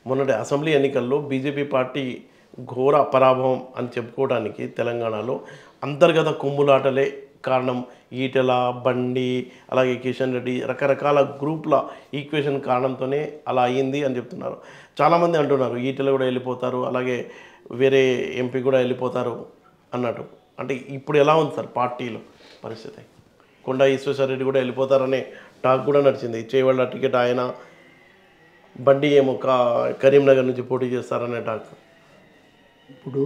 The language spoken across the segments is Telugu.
మొన్నటి అసెంబ్లీ ఎన్నికల్లో బీజేపీ పార్టీ ఘోర పరాభవం అని చెప్పుకోవడానికి తెలంగాణలో అంతర్గత కుమ్ములాటలే కారణం ఈటెల బండి అలాగే కిషన్ రెడ్డి రకరకాల గ్రూప్ల ఈక్వేషన్ కారణంతోనే అలా అయ్యింది అని చెప్తున్నారు చాలామంది అంటున్నారు ఈటెల కూడా వెళ్ళిపోతారు అలాగే వేరే ఎంపీ కూడా వెళ్ళిపోతారు అన్నట్టు అంటే ఇప్పుడు ఎలా ఉంది సార్ పార్టీలో పరిస్థితి కొండా ఈశ్వేశ్వరరెడ్డి కూడా వెళ్ళిపోతారనే టాక్ కూడా నడిచింది చేయవల్ల టికెట్ ఆయన బండి ఏమో కా కరీంనగర్ నుంచి పోటీ చేస్తారనే టాక్ ఇప్పుడు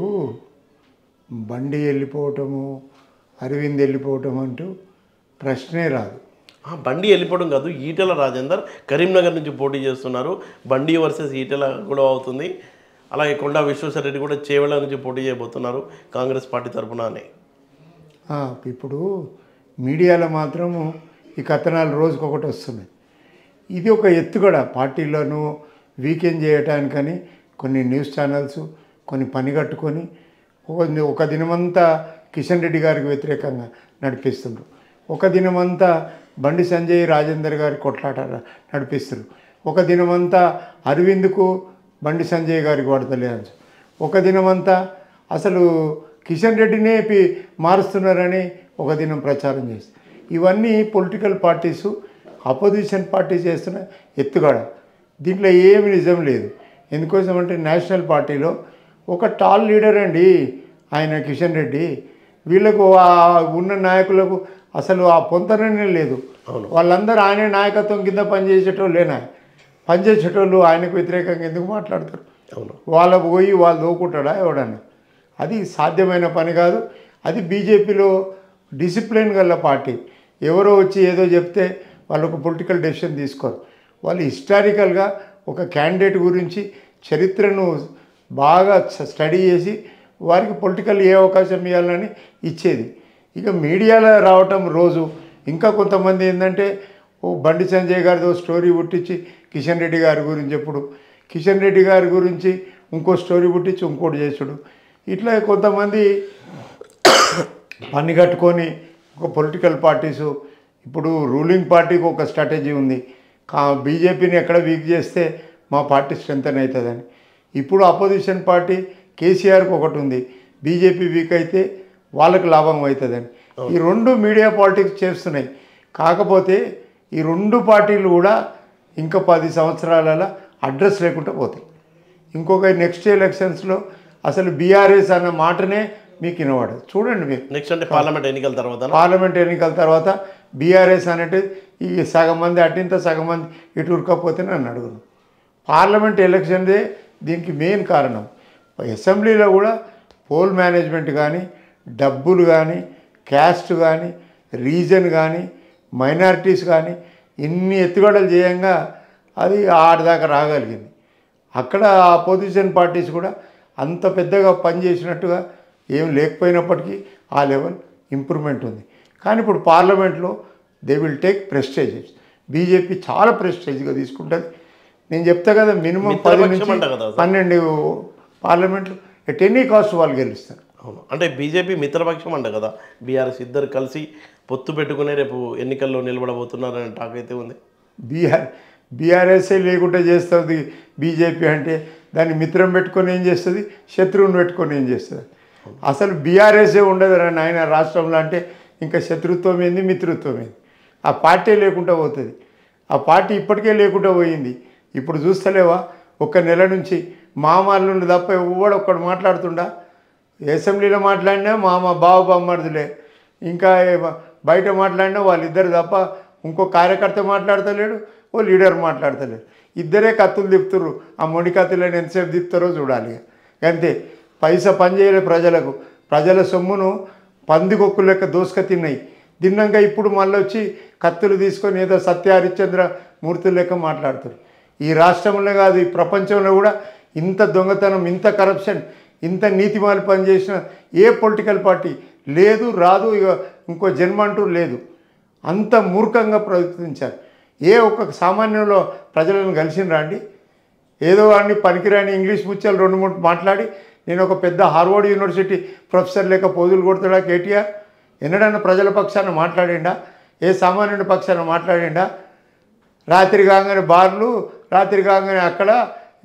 బండి వెళ్ళిపోవటము అరవింద్ వెళ్ళిపోవటం అంటూ ప్రశ్నే రాదు ఆ, బండి వెళ్ళిపోవడం కాదు ఈటెల రాజేందర్ కరీంనగర్ నుంచి పోటీ చేస్తున్నారు బండి వర్సెస్ ఈటెల గొడవ అవుతుంది అలాగే కొండా విశ్వేశ్వరరెడ్డి కూడా చేవెళ్ళ నుంచి పోటీ చేయబోతున్నారు కాంగ్రెస్ పార్టీ తరఫున అని ఆ, ఇప్పుడు మీడియాలో మాత్రము ఈ కథనాలు రోజుకొకటి వస్తున్నాయి ఇది ఒక ఎత్తుగడ పార్టీలను వీకెండ్ చేయటానికని కొన్ని న్యూస్ ఛానల్స్ కొన్ని పని కట్టుకొని ఒక ఒక దినమంతా కిషన్ రెడ్డి గారికి వ్యతిరేకంగా నడిపిస్తుండ్రు ఒక దినమంతా బండి సంజయ్ రాజేందర్ గారి కొట్లాట నడిపిస్తారు ఒక దినమంతా అరవింద్కు బండి సంజయ్ గారికి పడతలే అని ఒక దినమంతా అసలు కిషన్ రెడ్డినే పి మారుస్తున్నారని ఒక దినం ప్రచారం చేస్తారు ఇవన్నీ పొలిటికల్ పార్టీసు అపోజిషన్ పార్టీ చేస్తున్న ఎత్తుగడ దీంట్లో ఏమి నిజం లేదు ఎందుకోసం అంటే నేషనల్ పార్టీలో ఒక టాల్ లీడర్ అండి ఆయన కిషన్ రెడ్డి వీళ్ళకు ఆ ఉన్న నాయకులకు అసలు ఆ పొంతననే లేదు వాళ్ళందరూ ఆయన నాయకత్వం కింద పనిచేసేటోళ్ళేనా పనిచేసేటోళ్ళు ఆయనకు వ్యతిరేకంగా ఎందుకు మాట్లాడతారు అవును వాళ్ళ పోయి వాళ్ళు దోకుంటాడా ఎవడన్నా అది సాధ్యమైన పని కాదు అది బీజేపీలో డిసిప్లిన్ గల పార్టీ ఎవరో వచ్చి ఏదో చెప్తే వాళ్ళు ఒక పొలిటికల్ డెసిషన్ తీసుకోరు వాళ్ళు హిస్టారికల్గా ఒక క్యాండిడేట్ గురించి చరిత్రను బాగా స్టడీ చేసి వారికి పొలిటికల్ ఏ అవకాశం ఇవ్వాలని ఇచ్చేది ఇక మీడియాలో రావటం రోజు ఇంకా కొంతమంది ఏంటంటే ఓ బండి సంజయ్ గారితో స్టోరీ పుట్టించి కిషన్ రెడ్డి గారి గురించి ఎప్పుడు కిషన్ రెడ్డి గారి గురించి ఇంకో స్టోరీ పుట్టించి ఇంకోటి చేసుడు ఇట్లా కొంతమంది పని కట్టుకొని ఒక పొలిటికల్ పార్టీసు ఇప్పుడు రూలింగ్ పార్టీకి ఒక స్ట్రాటజీ ఉంది కా బీజేపీని ఎక్కడ వీక్ చేస్తే మా పార్టీ స్ట్రెంతన్ అవుతుందని ఇప్పుడు అపోజిషన్ పార్టీ కేసీఆర్కి ఒకటి ఉంది బీజేపీ వీక్ అయితే వాళ్ళకి లాభం అవుతుందని ఈ రెండు మీడియా పాలిటిక్స్ చేస్తున్నాయి కాకపోతే ఈ రెండు పార్టీలు కూడా ఇంకా పది సంవత్సరాల అడ్రస్ లేకుండా పోతాయి ఇంకొక నెక్స్ట్ ఎలక్షన్స్లో అసలు బీఆర్ఎస్ అన్న మాటనే మీకు వినవాడదు చూడండి మీరు నెక్స్ట్ అంటే పార్లమెంట్ ఎన్నికల తర్వాత పార్లమెంట్ ఎన్నికల తర్వాత బీఆర్ఎస్ అనేది ఈ సగం మంది అటింత సగం మంది ఇటు ఉరకపోతే నన్ను అడుగును పార్లమెంట్ ఎలక్షన్దే దీనికి మెయిన్ కారణం అసెంబ్లీలో కూడా పోల్ మేనేజ్మెంట్ కానీ డబ్బులు కానీ క్యాస్ట్ కానీ రీజన్ కానీ మైనారిటీస్ కానీ ఇన్ని ఎత్తుగడలు చేయంగా అది ఆడదాకా రాగలిగింది అక్కడ అపోజిషన్ పార్టీస్ కూడా అంత పెద్దగా పనిచేసినట్టుగా ఏం లేకపోయినప్పటికీ ఆ లెవెల్ ఇంప్రూవ్మెంట్ ఉంది కానీ ఇప్పుడు పార్లమెంట్లో they will take prestiges BJP చాలా ప్రెస్టేజ్గా తీసుకుంటుంది నేను చెప్తా కదా మినిమం పది మిత్రపక్షం నుంచి అంట కదా సార్. పన్నెండు పార్లమెంట్లు ఎట్ ఎనీ కాస్ట్ వాళ్ళు గెలుస్తారు అవును అంటే బీజేపీ మిత్రపక్షం అంట కదా బీఆర్ఎస్ ఇద్దరు కలిసి పొత్తు పెట్టుకునే రేపు ఎన్నికల్లో నిలబడబోతున్నారనే టాక్ అయితే ఉంది బీఆర్ బీఆర్ఎస్ఏ లేకుండా చేస్తుంది బీజేపీ అంటే దాన్ని మిత్రం పెట్టుకొని ఏం చేస్తుంది శత్రువుని పెట్టుకొని ఏం చేస్తుంది అసలు బీఆర్ఎస్ఏ ఉండదు రా నాయన రాష్ట్రంలో అంటే ఇంకా శత్రుత్వం ఏంది మిత్రుత్వం ఏంది ఆ పార్టీ లేకుండా పోతుంది ఆ పార్టీ ఇప్పటికే లేకుండా పోయింది ఇప్పుడు చూస్తలేవా ఒక నెల నుంచి మామాళ్ళు తప్ప ఎవడు ఒక్కడు మాట్లాడుతుండా అసెంబ్లీలో మాట్లాడినా మామ బావ బామ్మర్దులే ఇంకా ఏ- బయట మాట్లాడినా వాళ్ళిద్దరు తప్ప ఇంకో కార్యకర్త మాట్లాడతలేడు ఓ లీడర్ మాట్లాడతలేడు ఇద్దరే కత్తులు తిప్పుతుర్రు ఆ మొండి కత్తులను ఎంతసేపు తిప్పుతారో చూడాలి ఇక. అంతే పైసా పనిచేయలే ప్రజలకు ప్రజల సొమ్మును పందికొక్కు లెక్క దోసుక తిన్నాయి తిన్నాక ఇప్పుడు మళ్ళీ వచ్చి కత్తులు తీసుకొని ఏదో సత్య హరిశ్చంద్ర మూర్తులు లెక్క మాట్లాడుతారు ఈ రాష్ట్రంలో కాదు ఈ ప్రపంచంలో కూడా ఇంత దొంగతనం ఇంత కరప్షన్ ఇంత నీతిమాలి పనిచేసిన ఏ పొలిటికల్ పార్టీ లేదు రాదు ఇక ఇంకో జన్మ అంటూ లేదు అంత మూర్ఖంగా ప్రవర్తించారు ఏ ఒక్క సామాన్యంలో ప్రజలను కలిసినరా అండి ఏదో వాడిని పనికిరాని ఇంగ్లీష్ ముత్యాలు రెండు మూడు మాట్లాడి నేను ఒక పెద్ద హార్వర్డ్ యూనివర్సిటీ ప్రొఫెసర్ లేక పోజులు కొడతాడా కేటీఆర్ ఎన్నడన్నా ప్రజల పక్షాన మాట్లాడిండా ఏ సామాన్యుడి పక్షాన మాట్లాడిండా రాత్రి కాగానే బార్లు రాత్రి కాగానే అక్కడ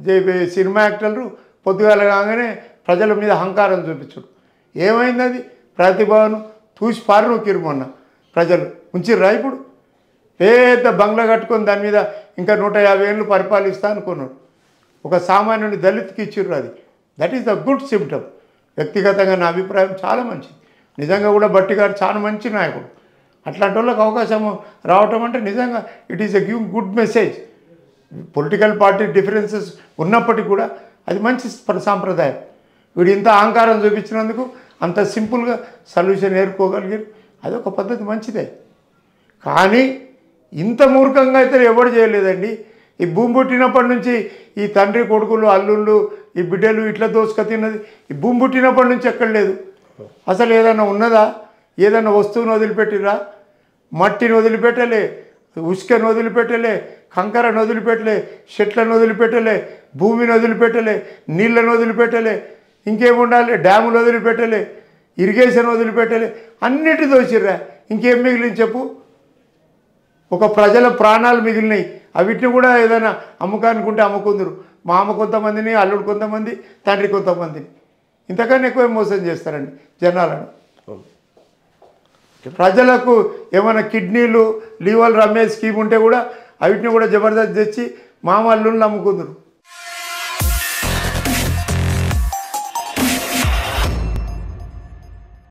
జే- సినిమా యాక్టర్లు పొద్దుగాల కాగానే ప్రజల మీద అహంకారం చూపించడు ఏమైంది అది ప్రతిభను చూసి పారు నొక్కిరు మొన్న ప్రజలు ఉంచిర్రా ఇప్పుడు పెద్ద బంగ్లా కట్టుకొని దాని మీద ఇంకా నూట యాభై ఏళ్ళు పరిపాలిస్తా అనుకున్నాడు ఒక సామాన్యుని దళిత్కి ఇచ్చిర్రు అది that is the good symptom వ్యక్తిగతంగా నా అభిప్రాయం చాలా మంచిది నిజంగా కూడా బట్టి గారు చాలా మంచి నాయకుడు అట్లాంటి వాళ్ళకి అవకాశం రావటం అంటే నిజంగా it is a give good message political party differences ఉన్నప్పటికీ కూడా అది మంచి స్ప- సాంప్రదాయం వీడు ఇంత అహంకారం చూపించినందుకు అంత సింపుల్గా సొల్యూషన్ ఏర్కోగలిగారు అదొక పద్ధతి మంచిదే కానీ ఇంత మూర్ఖంగా అయితే ఎవడు చేయలేదండి ఈ భూమి పుట్టినప్పటి నుంచి ఈ తండ్రి కొడుకులు అల్లుళ్ళు ఈ బిడ్డలు ఇట్లా దోసుక తిన్నది ఈ భూమి పుట్టినప్పటి నుంచి ఎక్కడ లేదు అసలు ఏదైనా ఉన్నదా ఏదైనా వస్తువుని వదిలిపెట్టిరా మట్టిని వదిలిపెట్టలే ఉసుకని వదిలిపెట్టలే కంకరను వదిలిపెట్టలే చెట్లను వదిలిపెట్టలే భూమిని వదిలిపెట్టలే నీళ్ళను వదిలిపెట్టలే ఇంకేముండాలి డ్యాములు వదిలిపెట్టలే ఇరిగేషన్ వదిలిపెట్టలే అన్నిటి దోచిర్రా ఇంకేం మిగిలింది చెప్పు ఒక ప్రజల ప్రాణాలు మిగిలినాయి అవిటిని కూడా ఏదైనా అమ్మకానికి ఉంటే అమ్ముకుందరు మామ కొంతమందిని అల్లుడు కొంతమంది తండ్రి కొంతమందిని ఇంతకన్నా ఎక్కువ మోసం చేస్తారండి జనాలను అవును. ప్రజలకు ఏమైనా కిడ్నీలు లీవర్ రమ్మే స్కీమ్ ఉంటే కూడా అవిటిని కూడా జబర్దస్త్ తెచ్చి మామ అల్లుళ్ళు అమ్ముకుందరు